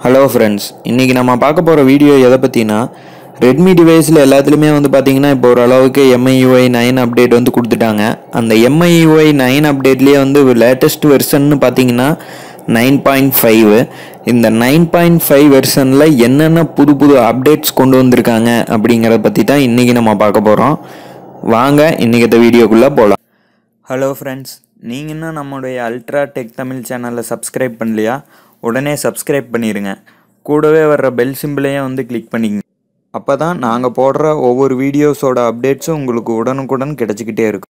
hello friends இன்றைக்கி நம்ம பார்க்க போகிற வீடியோ எதை பற்றினா ரெட்மி டிவைஸில் எல்லாத்துலேயுமே வந்து பார்த்தீங்கன்னா இப்போ ஓரளவுக்கு எம்ஐயூஐ நைன் அப்டேட் வந்து கொடுத்துட்டாங்க அந்த எம்ஐயூஐ நைன் அப்டேட்லேயே வந்து லேட்டஸ்ட் வெர்ஷன்னு பார்த்தீங்கன்னா நைன் பாயிண்ட் ஃபைவ் இந்த நைன் பாயிண்ட் ஃபைவ் வெர்ஷனில் என்னென்ன புது புது அப்டேட்ஸ் கொண்டு வந்திருக்காங்க அப்படிங்கிறத பற்றி தான் இன்றைக்கி நம்ம பார்க்க போகிறோம் வாங்க இன்றைக்கி இந்த வீடியோக்குள்ளே போகலாம் ஹலோ ஃப்ரெண்ட்ஸ் நீங்கள் இன்னும் நம்மளுடைய அல்ட்ரா டெக் தமிழ் சேனலை சப்ஸ்கிரைப் பண்ணலையா உடனே சப்ஸ்கிரைப் பண்ணிடுங்க கூடவே வர்ற பெல் சிம்பிளையும் வந்து கிளிக் பண்ணிக்கங்க அப்போ தான் நாங்கள் போடுற ஒவ்வொரு வீடியோஸோட அப்டேட்ஸும் உங்களுக்கு உடனுக்குடன் கிடச்சிக்கிட்டே இருக்கும்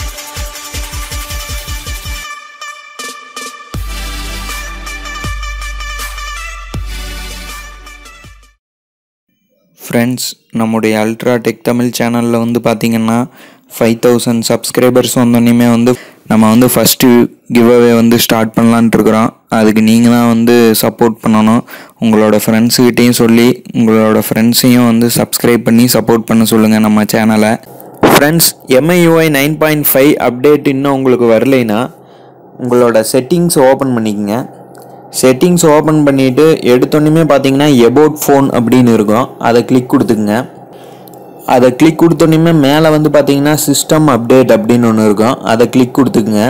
ஃப்ரெண்ட்ஸ் நம்முடைய அல்ட்ரா டெக் தமிழ் சேனலில் வந்து பார்த்திங்கன்னா ஃபைவ் தௌசண்ட் சப்ஸ்கிரைபர்ஸ் வந்தோடனே வந்து நம்ம வந்து ஃபஸ்ட்டு கிவ்அவே வந்து ஸ்டார்ட் பண்ணலான்ட்டு இருக்கிறோம் அதுக்கு நீங்கள் தான் வந்து சப்போர்ட் பண்ணணும் உங்களோட ஃப்ரெண்ட்ஸுக்கிட்டேயும் சொல்லி உங்களோட ஃப்ரெண்ட்ஸையும் வந்து சப்ஸ்கிரைப் பண்ணி சப்போர்ட் பண்ண சொல்லுங்கள் நம்ம சேனலை friends MIUI nine point five update இன்னும் உங்களுக்கு வரலைன்னா உங்களோட செட்டிங்ஸ் ஓப்பன் பண்ணிக்கங்க செட்டிங்ஸ் ஓப்பன் பண்ணிவிட்டு எடுத்தோன்னே பார்த்தீங்கன்னா எபோட் ஃபோன் அப்படின்னு இருக்கும் அதை கிளிக் கொடுத்துக்குங்க அதை கிளிக் கொடுத்தோன்னே மேலே வந்து பார்த்தீங்கன்னா சிஸ்டம் அப்டேட் அப்படின்னு ஒன்று இருக்கும் அதை கிளிக் கொடுத்துக்குங்க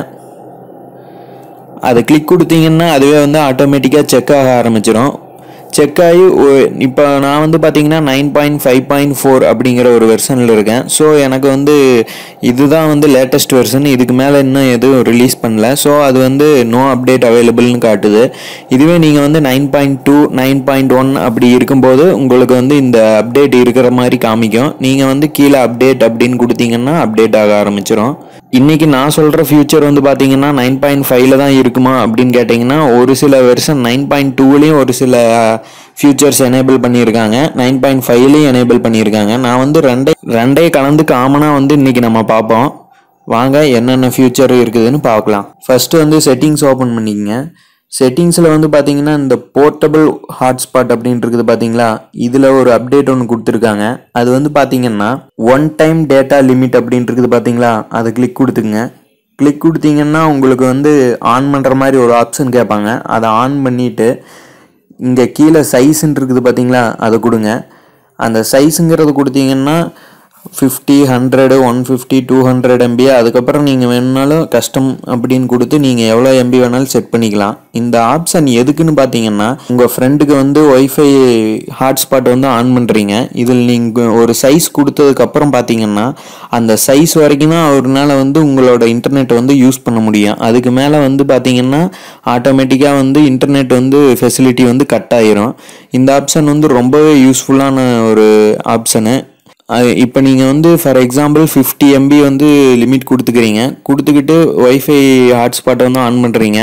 அதை கிளிக் கொடுத்தீங்கன்னா அதுவே வந்து ஆட்டோமேட்டிக்காக செக் ஆக ஆரம்பிச்சிடும் செக் ஆகி இப்போ நான் வந்து பார்த்தீங்கன்னா nine point five point four அப்படிங்கிற ஒரு வெர்ஷனில் இருக்கேன் ஸோ எனக்கு வந்து இதுதான் வந்து லேட்டஸ்ட் வெர்ஷன் இதுக்கு மேலே இன்னும் எதுவும் ரிலீஸ் பண்ணல ஸோ அது வந்து நோ அப்டேட் அவைலபிள்னு காட்டுது இதுவே நீங்கள் வந்து nine point two nine point one அப்படி இருக்கும்போது உங்களுக்கு வந்து இந்த அப்டேட் இருக்கிற மாதிரி காமிக்கும் நீங்கள் வந்து கீழே அப்டேட் அப்படின்னு கொடுத்தீங்கன்னா அப்டேட் ஆக ஆரம்பிச்சிடும் இன்னைக்கு நான் சொல்கிற ஃபியூச்சர் வந்து பார்த்தீங்கன்னா நைன் பாயிண்ட் ஃபைவ்ல தான் இருக்குமா அப்படின்னு கேட்டிங்கன்னா ஒரு சில வெர்ஷன் நைன் பாயிண்ட் டூலேயும் ஒரு சில ஃபியூச்சர்ஸ் எனேபிள் பண்ணியிருக்காங்க நைன் பாயிண்ட் ஃபைவ்லேயும் எனேபிள் பண்ணியிருக்காங்க நான் வந்து ரெண்டே ரெண்டே கலந்து காமனாக வந்து இன்னைக்கு நம்ம பார்ப்போம் வாங்க என்னென்ன ஃபியூச்சர் இருக்குதுன்னு பார்க்கலாம் ஃபஸ்ட்டு வந்து செட்டிங்ஸ் ஓப்பன் பண்ணிக்கங்க செட்டிங்ஸில் வந்து பார்த்தீங்கன்னா இந்த போர்ட்டபிள் ஹாட்ஸ்பாட் அப்படின்னு இருக்குது பார்த்தீங்களா இதில் ஒரு அப்டேட் ஒன்று கொடுத்துருக்காங்க அது வந்து பார்த்தீங்கன்னா ஒன் டைம் டேட்டா லிமிட் அப்படின்னு இருக்குது பார்த்தீங்களா அதை கிளிக் கொடுத்துங்க கிளிக் கொடுத்தீங்கன்னா உங்களுக்கு வந்து ஆன் பண்ணுற மாதிரி ஒரு ஆப்ஷன் கேட்பாங்க அதை ஆன் பண்ணிவிட்டு இங்கே கீழே சைஸ்ன்னு இருக்குது பார்த்தீங்களா அதை கொடுங்க அந்த சைஸுங்கிறது கொடுத்தீங்கன்னா fifty hundred one fifty two hundred MB அதுக்கப்புறம் நீங்கள் வேணுனாலும் கஸ்டம் அப்படின்னு கொடுத்து நீங்கள் எவ்வளோ எம்பி வேணாலும் செட் பண்ணிக்கலாம் இந்த ஆப்ஷன் எதுக்குன்னு பார்த்தீங்கன்னா உங்கள் ஃப்ரெண்டுக்கு வந்து ஒய்ஃபை ஹாட்ஸ்பாட் வந்து ஆன் பண்ணுறீங்க இதில் நீங்கள் ஒரு சைஸ் கொடுத்ததுக்கப்புறம் பார்த்தீங்கன்னா அந்த சைஸ் வரைக்கும் தான் அவர்னால வந்து உங்களோட இன்டர்நெட் வந்து யூஸ் பண்ண முடியும் அதுக்கு மேலே வந்து பார்த்தீங்கன்னா ஆட்டோமேட்டிக்காக வந்து இன்டர்நெட் வந்து ஃபெசிலிட்டி வந்து கட் ஆயிரும் இந்த ஆப்ஷன் வந்து ரொம்பவே யூஸ்ஃபுல்லான ஒரு ஆப்ஷனு இப்போ நீங்கள் வந்து ஃபார் எக்ஸாம்பிள் ஃபிஃப்டி எம்பி வந்து லிமிட் கொடுத்துக்கிறீங்க கொடுத்துக்கிட்டு ஒய்ஃபை ஹாட்ஸ்பாட்டை வந்து ஆன் பண்ணுறீங்க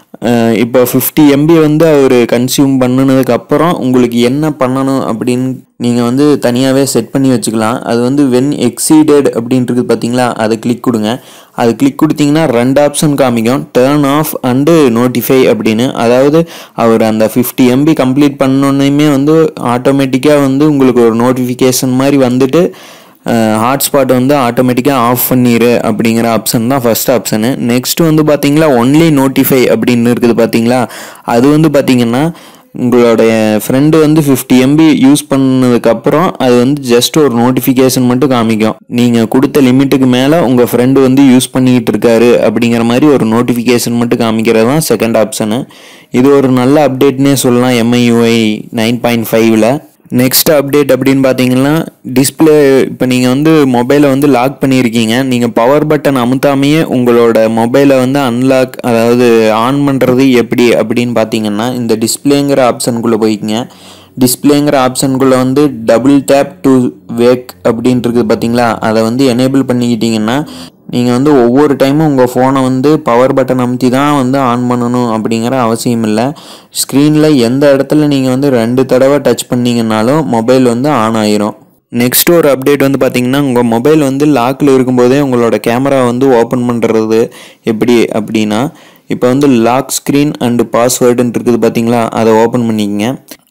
இப்போ ஃபிஃப்டி எம்பி வந்து அவர் கன்சியூம் பண்ணினதுக்கப்புறம் உங்களுக்கு என்ன பண்ணணும் அப்படின்னு நீங்கள் வந்து தனியாகவே செட் பண்ணி வச்சுக்கலாம் அது வந்து வென் எக்ஸீடட் அப்படின்றது பார்த்தீங்களா அதை கிளிக் கொடுங்க அது கிளிக் கொடுத்தீங்கன்னா ரெண்டு ஆப்ஷன் காமிக்கும் டேர்ன் ஆஃப் அண்டு நோட்டிஃபை அப்படின்னு அதாவது அவர் அந்த ஃபிஃப்டி எம்பி கம்ப்ளீட் பண்ணோன்னையுமே வந்து ஆட்டோமேட்டிக்காக வந்து உங்களுக்கு ஒரு நோட்டிஃபிகேஷன் மாதிரி வந்துட்டு ஹாட்ஸ்பாட் வந்து ஆட்டோமேட்டிக்காக ஆஃப் பண்ணிடு அப்படிங்கிற ஆப்ஷன் தான் ஃபஸ்ட் ஆப்ஷனு நெக்ஸ்ட் வந்து பார்த்தீங்களா ஒன்லி நோட்டிஃபை அப்படின்னு இருக்குது பார்த்தீங்களா அது வந்து பார்த்தீங்கன்னா உங்களுடைய ஃப்ரெண்டு வந்து ஃபிஃப்டி எம்பி யூஸ் பண்ணதுக்கப்புறம் அது வந்து ஜஸ்ட் ஒரு நோட்டிஃபிகேஷன் மட்டும் காமிக்கும் நீங்கள் கொடுத்த லிமிட்டுக்கு மேலே உங்கள் ஃப்ரெண்டு வந்து யூஸ் பண்ணிக்கிட்டு இருக்காரு அப்படிங்கிற மாதிரி ஒரு நோட்டிஃபிகேஷன் மட்டும் காமிக்கிறது தான் செகண்ட் ஆப்ஷனு இது ஒரு நல்ல அப்டேட்னே சொல்லலாம் எம்ஐயூஐ நைன் பாயிண்ட் ஃபைவ்ல நெக்ஸ்ட் அப்டேட் அப்படின்னு பார்த்தீங்கன்னா டிஸ்பிளே இப்போ நீங்கள் வந்து மொபைலை வந்து லாக் பண்ணியிருக்கீங்க நீங்கள் பவர் பட்டன் அமுத்தாமையே உங்களோட மொபைலை வந்து அன்லாக் அதாவது ஆன் பண்ணுறது எப்படி அப்படின்னு பார்த்தீங்கன்னா இந்த டிஸ்பிளேங்கிற ஆப்ஷனுக்குள்ளே போய்க்குங்க டிஸ்பிளேங்கிற ஆப்ஷனுக்குள்ளே வந்து டபுள் டேப் டு வேக் அப்படின்ட்டு பார்த்தீங்களா அதை வந்து எனேபிள் பண்ணிக்கிட்டீங்கன்னா நீங்கள் வந்து ஒவ்வொரு டைமும் உங்கள் ஃபோனை வந்து பவர் பட்டன் அமுத்தி தான் வந்து ஆன் பண்ணணும் அப்படிங்கிற அவசியம் இல்லை ஸ்க்ரீனில் எந்த இடத்துல நீங்கள் வந்து ரெண்டு தடவை டச் பண்ணிங்கனாலும் மொபைல் வந்து ஆன் ஆயிரும் நெக்ஸ்ட் ஒரு அப்டேட் வந்து பார்த்தீங்கன்னா உங்கள் மொபைல் வந்து லாக்கில் இருக்கும்போதே உங்களோட கேமரா வந்து ஓப்பன் பண்ணுறது எப்படி அப்படின்னா இப்போ வந்து லாக் ஸ்க்ரீன் அண்டு பாஸ்வேர்டுன்னு இருக்குது பார்த்தீங்களா அதை ஓப்பன் பண்ணிக்கங்க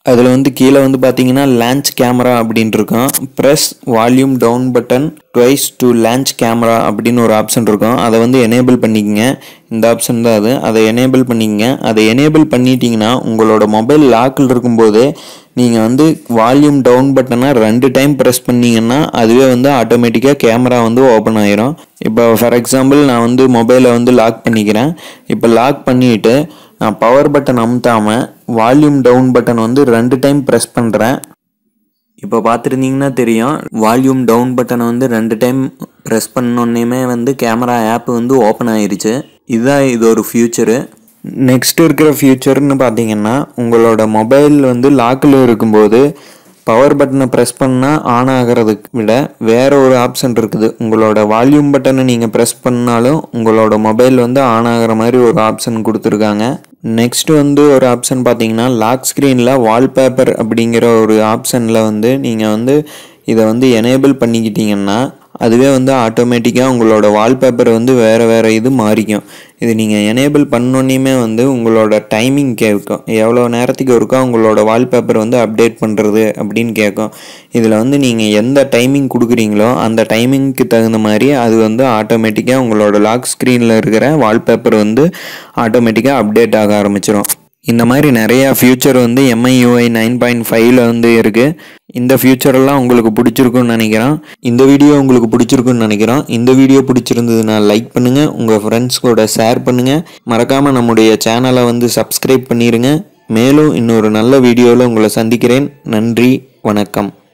அதில் வந்து கீழே வந்து பார்த்தீங்கன்னா லான்ச் கேமரா அப்படின்ட்டு இருக்கும் press volume down button twice to launch camera அப்படின்னு ஒரு ஆப்ஷன் இருக்கும் அதை வந்து எனேபிள் பண்ணிக்கங்க இந்த ஆப்ஷன் தான் அது அதை எனேபிள் பண்ணிக்கங்க அதை எனேபிள் பண்ணிட்டீங்கன்னா உங்களோட மொபைல் லாக்கில் இருக்கும்போது நீங்கள் வந்து வால்யூம் டவுன் பட்டனை ரெண்டு டைம் ப்ரெஸ் பண்ணீங்கன்னா அதுவே வந்து ஆட்டோமேட்டிக்காக கேமரா வந்து ஓப்பன் ஆயிரும் இப்போ ஃபார் எக்ஸாம்பிள் நான் வந்து மொபைலை வந்து லாக் பண்ணிக்கிறேன் இப்போ லாக் பண்ணிவிட்டு நான் பவர் பட்டன் அமுத்தாமல் வால்யூம் டவுன் பட்டன் வந்து ரெண்டு டைம் ப்ரெஸ் பண்ணுறேன் இப்போ பார்த்துருந்தீங்கன்னா தெரியும் வால்யூம் டவுன் பட்டனை வந்து ரெண்டு டைம் ப்ரெஸ் பண்ணோன்னே வந்து கேமரா ஆப் வந்து ஓப்பன் ஆயிருச்சு இதுதான் இது ஒரு ஃபியூச்சரு நெக்ஸ்ட் இருக்கிற ஃபியூச்சர்னு பார்த்தீங்கன்னா உங்களோட மொபைல் வந்து லாக்கில் இருக்கும்போது பவர் பட்டனை ப்ரெஸ் பண்ணால் ஆன் ஆகிறதுக்கு விட வேற ஒரு ஆப்ஷன் இருக்குது உங்களோட வால்யூம் பட்டனை நீங்கள் ப்ரெஸ் பண்ணாலும் உங்களோட மொபைல் வந்து ஆன் ஆகிற மாதிரி ஒரு ஆப்ஷன் கொடுத்துருக்காங்க நெக்ஸ்ட் வந்து ஒரு ஆப்ஷன் பார்த்தீங்கன்னா லாக் ஸ்க்ரீனில் வால்பேப்பர் அப்படிங்கிற ஒரு ஆப்ஷனில் வந்து நீங்கள் வந்து இதை வந்து எனேபிள் பண்ணிக்கிட்டீங்கன்னா அதுவே வந்து ஆட்டோமேட்டிக்காக உங்களோட வால்பேப்பர் வந்து வேறு வேறு இது மாறிக்கும் இது நீங்கள் எனேபிள் பண்ணோன்னே வந்து உங்களோட டைமிங் கேட்கும் எவ்வளோ நேரத்துக்கு ஒருக்கா உங்களோட வால்பேப்பர் வந்து அப்டேட் பண்ணுறது அப்படின்னு கேட்கும் இதில் வந்து நீங்கள் எந்த டைமிங் கொடுக்குறீங்களோ அந்த டைமிங்க்கு தகுந்த மாதிரி அது வந்து ஆட்டோமேட்டிக்காக உங்களோட லாக் ஸ்க்ரீனில் இருக்கிற வால்பேப்பர் வந்து ஆட்டோமேட்டிக்காக அப்டேட் ஆக ஆரம்பிச்சிடும் இந்த மாதிரி நிறையா ஃபியூச்சர் வந்து எம்ஐயூஐ நைன் பாயிண்ட் ஃபைவ்ல வந்து இருக்குது இந்த ஃபியூச்சரெல்லாம் உங்களுக்கு பிடிச்சிருக்குன்னு நினைக்கிறேன் இந்த வீடியோ உங்களுக்கு பிடிச்சிருக்குன்னு நினைக்கிறோம் இந்த வீடியோ பிடிச்சிருந்ததுன்னா லைக் பண்ணுங்கள் உங்கள் ஃப்ரெண்ட்ஸ் கூட ஷேர் பண்ணுங்கள் மறக்காமல் நம்முடைய சேனலை வந்து சப்ஸ்கிரைப் பண்ணிடுங்க மேலும் இன்னொரு நல்ல வீடியோவில் உங்களை சந்திக்கிறேன் நன்றி வணக்கம்